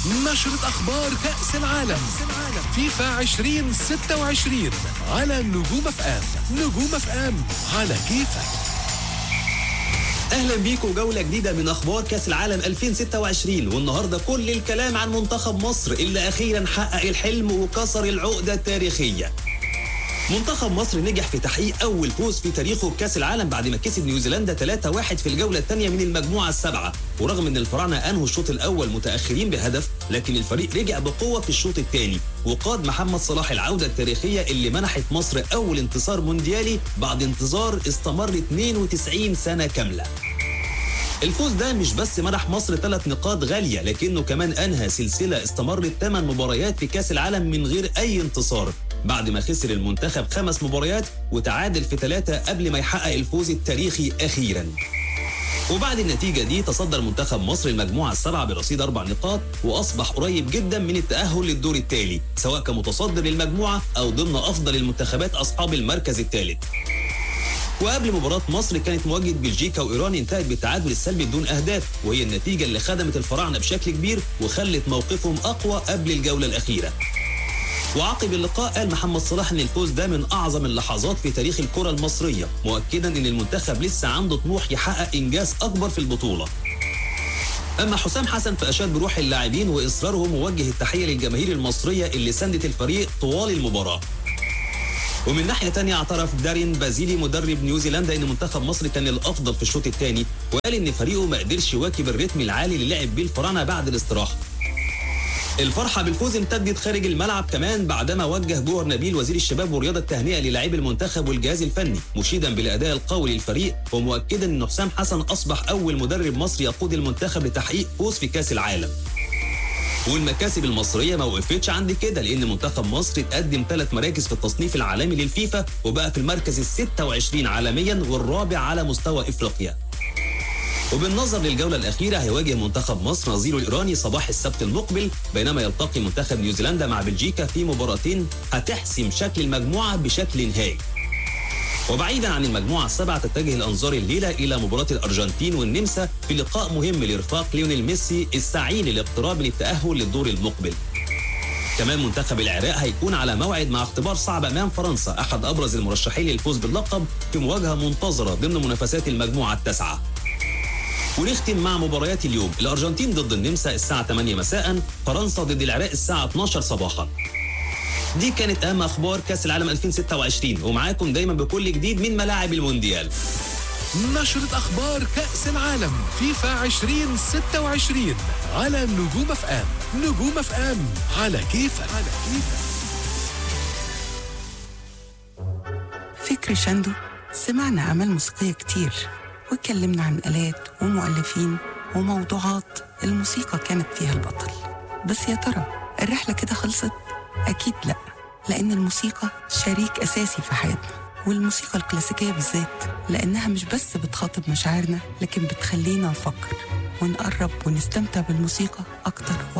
نشرة أخبار كأس العالم فيفا 2026 على نجوم اف ام نجوم اف ام على كيفك اهلا بيكم جوله جديده من اخبار كاس العالم 2026 والنهارده كل الكلام عن منتخب مصر اللي اخيرا حقق الحلم وكسر العقده التاريخيه منتخب مصر نجح في تحقيق اول فوز في تاريخه بكاس العالم بعد ما كسب نيوزيلندا 3-1 في الجوله الثانيه من المجموعه السبعه ورغم ان الفراعنه انهوا الشوط الاول متاخرين بهدف لكن الفريق رجع بقوه في الشوط الثاني وقاد محمد صلاح العوده التاريخيه اللي منحت مصر اول انتصار مونديالي بعد انتظار استمر 92 سنه كامله الفوز ده مش بس منح مصر ثلاث نقاط غالية لكنه كمان أنهى سلسلة استمرت 8 مباريات في كأس العالم من غير أي انتصار بعد ما خسر المنتخب خمس مباريات وتعادل في ثلاثة قبل ما يحقق الفوز التاريخي أخيراً وبعد النتيجة دي تصدر منتخب مصر المجموعة السبعة برصيد أربع نقاط وأصبح قريب جدا من التأهل للدور التالي سواء كمتصدر المجموعة أو ضمن أفضل المنتخبات أصحاب المركز الثالث وقبل مباراة مصر كانت مواجهة بلجيكا وإيران انتهت بالتعادل السلبي بدون أهداف وهي النتيجة اللي خدمت الفراعنة بشكل كبير وخلت موقفهم أقوى قبل الجولة الأخيرة وعقب اللقاء قال محمد صلاح ان الفوز ده من اعظم اللحظات في تاريخ الكره المصريه مؤكدا ان المنتخب لسه عنده طموح يحقق انجاز اكبر في البطوله اما حسام حسن فاشاد بروح اللاعبين واصرارهم ووجه التحيه للجماهير المصريه اللي ساندت الفريق طوال المباراه ومن ناحيه تانية اعترف دارين بازيلي مدرب نيوزيلندا ان منتخب مصر كان الافضل في الشوط الثاني وقال ان فريقه ما قدرش يواكب الريتم العالي اللي لعب بيه الفراعنه بعد الاستراحه الفرحة بالفوز امتدت خارج الملعب كمان بعدما وجه جوهر نبيل وزير الشباب والرياضة التهنئة للاعبي المنتخب والجهاز الفني مشيدا بالأداء القوي للفريق ومؤكدا أن حسام حسن أصبح أول مدرب مصري يقود المنتخب لتحقيق فوز في كأس العالم والمكاسب المصرية ما وقفتش عند كده لأن منتخب مصر اتقدم ثلاث مراكز في التصنيف العالمي للفيفا وبقى في المركز ال 26 عالميا والرابع على مستوى إفريقيا وبالنظر للجوله الاخيره هيواجه منتخب مصر نظيره الايراني صباح السبت المقبل بينما يلتقي منتخب نيوزيلندا مع بلجيكا في مباراتين هتحسم شكل المجموعه بشكل نهائي وبعيدا عن المجموعه السبعه تتجه الانظار الليله الى مباراه الارجنتين والنمسا في لقاء مهم لارفاق ليونيل ميسي السعي للاقتراب للتاهل للدور المقبل كمان منتخب العراق هيكون على موعد مع اختبار صعب امام فرنسا احد ابرز المرشحين للفوز باللقب في مواجهه منتظره ضمن منافسات المجموعه التاسعه ونختم مع مباريات اليوم الارجنتين ضد النمسا الساعه 8 مساء فرنسا ضد العراق الساعه 12 صباحا دي كانت اهم اخبار كاس العالم 2026 ومعاكم دايما بكل جديد من ملاعب المونديال نشرة أخبار كأس العالم فيفا 2026 على نجوم اف ام نجوم اف ام على كيفك على كيفك في كريشاندو سمعنا أعمال موسيقية كتير واتكلمنا عن آلات ومؤلفين وموضوعات الموسيقى كانت فيها البطل بس يا ترى الرحلة كده خلصت؟ أكيد لأ لأن الموسيقى شريك أساسي في حياتنا والموسيقى الكلاسيكية بالذات لأنها مش بس بتخاطب مشاعرنا لكن بتخلينا نفكر ونقرب ونستمتع بالموسيقى أكتر